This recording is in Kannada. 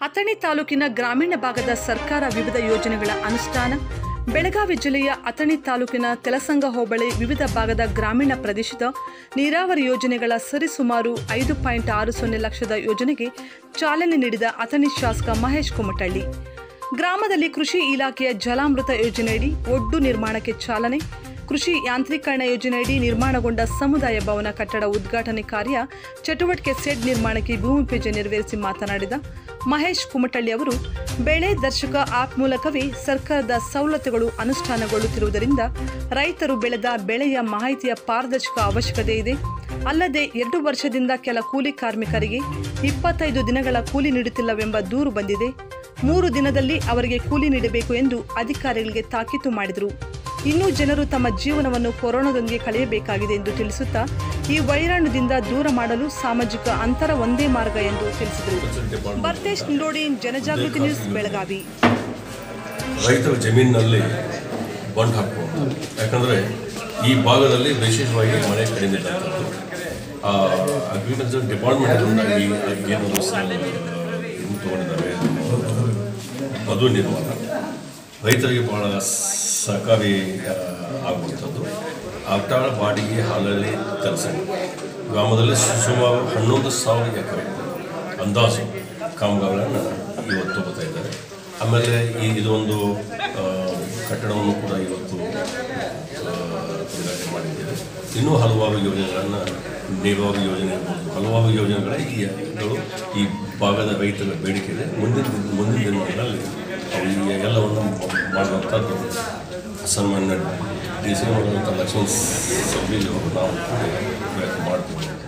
ಅಥಣಿ ತಾಲೂಕಿನ ಗ್ರಾಮೀಣ ಭಾಗದ ಸರ್ಕಾರ ವಿವಿಧ ಯೋಜನೆಗಳ ಅನುಷ್ಠಾನ ಬೆಳಗಾವಿ ಜಿಲ್ಲೆಯ ಅಥಣಿ ತಾಲೂಕಿನ ತೆಲಸಂಗ ಹೋಬಳಿ ವಿವಿಧ ಭಾಗದ ಗ್ರಾಮೀಣ ಪ್ರದೇಶದ ನೀರಾವರಿ ಯೋಜನೆಗಳ ಸರಿಸುಮಾರು ಐದು ಪಾಯಿಂಟ್ ಆರು ಸೊನ್ನೆ ಲಕ್ಷದ ಯೋಜನೆಗೆ ಚಾಲನೆ ನೀಡಿದ ಅಥಣಿ ಶಾಸಕ ಮಹೇಶ್ ಕುಮಟಳ್ಳಿ ಗ್ರಾಮದಲ್ಲಿ ಕೃಷಿ ಇಲಾಖೆಯ ಜಲಾಮೃತ ಯೋಜನೆಯಡಿ ಒಡ್ಡು ನಿರ್ಮಾಣಕ್ಕೆ ಚಾಲನೆ ಕೃಷಿ ಯಾಂತ್ರೀಕರಣ ಯೋಜನೆಯಡಿ ನಿರ್ಮಾಣಗೊಂಡ ಸಮುದಾಯ ಭವನ ಕಟ್ಟಡ ಉದ್ಘಾಟನೆ ಕಾರ್ಯ ಚಟುವಟಿಕೆ ಸೆಡ್ ನಿರ್ಮಾಣಕ್ಕೆ ಭೂಮಿ ಪೂಜೆ ನೆರವೇರಿಸಿ ಮಾತನಾಡಿದ ಮಹೇಶ್ ಕುಮಟಳ್ಳಿ ಅವರು ಬೆಳೆ ದರ್ಶಕ ಆಪ್ ಮೂಲಕವೇ ಸರ್ಕಾರದ ಸವಲತ್ತುಗಳು ಅನುಷ್ಠಾನಗೊಳ್ಳುತ್ತಿರುವುದರಿಂದ ರೈತರು ಬೆಳೆದ ಬೆಳೆಯ ಮಾಹಿತಿಯ ಪಾರದರ್ಶಕ ಅವಶ್ಯಕತೆ ಇದೆ ಅಲ್ಲದೆ ಎರಡು ವರ್ಷದಿಂದ ಕೆಲ ಕೂಲಿ ಕಾರ್ಮಿಕರಿಗೆ ಇಪ್ಪತ್ತೈದು ದಿನಗಳ ಕೂಲಿ ನೀಡುತ್ತಿಲ್ಲವೆಂಬ ದೂರು ಬಂದಿದೆ ಮೂರು ದಿನದಲ್ಲಿ ಅವರಿಗೆ ಕೂಲಿ ನೀಡಬೇಕು ಎಂದು ಅಧಿಕಾರಿಗಳಿಗೆ ತಾಕೀತು ಮಾಡಿದರು ಇನ್ನೂ ಜನರು ತಮ್ಮ ಜೀವನವನ್ನು ಕೊರೋನಾದೊಂದಿಗೆ ಕಳೆಯಬೇಕಾಗಿದೆ ಎಂದು ತಿಳಿಸುತ್ತಾ ಈ ವೈರಾಣುದಿಂದ ದೂರ ಮಾಡಲು ಸಾಮಾಜಿಕ ಅಂತರ ಒಂದೇ ಮಾರ್ಗ ಎಂದು ತಿಳಿಸಿದರು ಬರ್ತೇಶ್ ನಿರೋಡಿ ಜನಜಾಗೃತಿ ನ್ಯೂಸ್ ಬೆಳಗಾವಿ ರೈತರ ಜಮೀನಿನಲ್ಲಿ ಬಂಡ್ ಹಾಕುವಂಥದ್ದು ಯಾಕಂದರೆ ಈ ಭಾಗದಲ್ಲಿ ವಿಶೇಷವಾಗಿ ಮಳೆ ಕಡಿಮೆ ಇದ್ದಂಥದ್ದು ಆ ಅಗ್ರಿಕಲ್ಚರ್ ಡಿಪಾರ್ಟ್ಮೆಂಟಿಂದ ಈ ಏನು ಸ- ಇದನ್ನ ತಗೊಂಡಿದ್ದಾರೆ ಮಧು ನಿರ್ಮಾಣ ರೈತರಿಗೆ ಬಹಳ ಸಹಕಾರಿ ಆ, ಆಗುವಂಥದ್ದು ಆಟಾಳ ಬಾಡಿಗೆ ಹಾಲಲ್ಲಿ ಕೆಲಸ ಗ್ರಾಮದಲ್ಲಿ ಸುಮಾರು ಹನ್ನೊಂದು ಸಾವಿರ ಎಕರೆ ಅಂದಾಜು ಕಾಮಗಾರಿಗಳನ್ನು ಇವತ್ತು ತಗೋತಾ ಇದ್ದಾರೆ ಆಮೇಲೆ ಈ ಇದೊಂದು ಆ, ಕಟ್ಟಡವನ್ನು ಕೂಡ ಇವತ್ತು ಆ, ಉದ್ಘಾಟನೆ ಮಾಡಿದ್ದೇವೆ ಇನ್ನೂ ಹಲವಾರು ಯೋಜನೆಗಳನ್ನು ನೀರಾವರಿ ಯೋಜನೆ ಇರ್ಬೋದು ಹಲವಾರು ಯೋಜನೆಗಳೇ ಈ ಗಳು ಈ ಭಾಗದ ರೈತರ ಬೇಡಿಕೆ ಇದೆ ಮುಂದಿನ ಮುಂದಿನ ದಿನಗಳಲ್ಲಿ ಅವು ಈ ಎಲ್ಲವನ್ನು ಮಾಡುವಂಥದ್ದು ಸನ್ಮಾನ್ಯ ಡಿ ಸಿ ಮಾಡುವಂಥ ಲಕ್ಷ್ಮಣ್ ಸವದಿ ಅವರು ನಾವು ಪ್ರಯತ್ನ ಮಾಡ್ತೀವಿ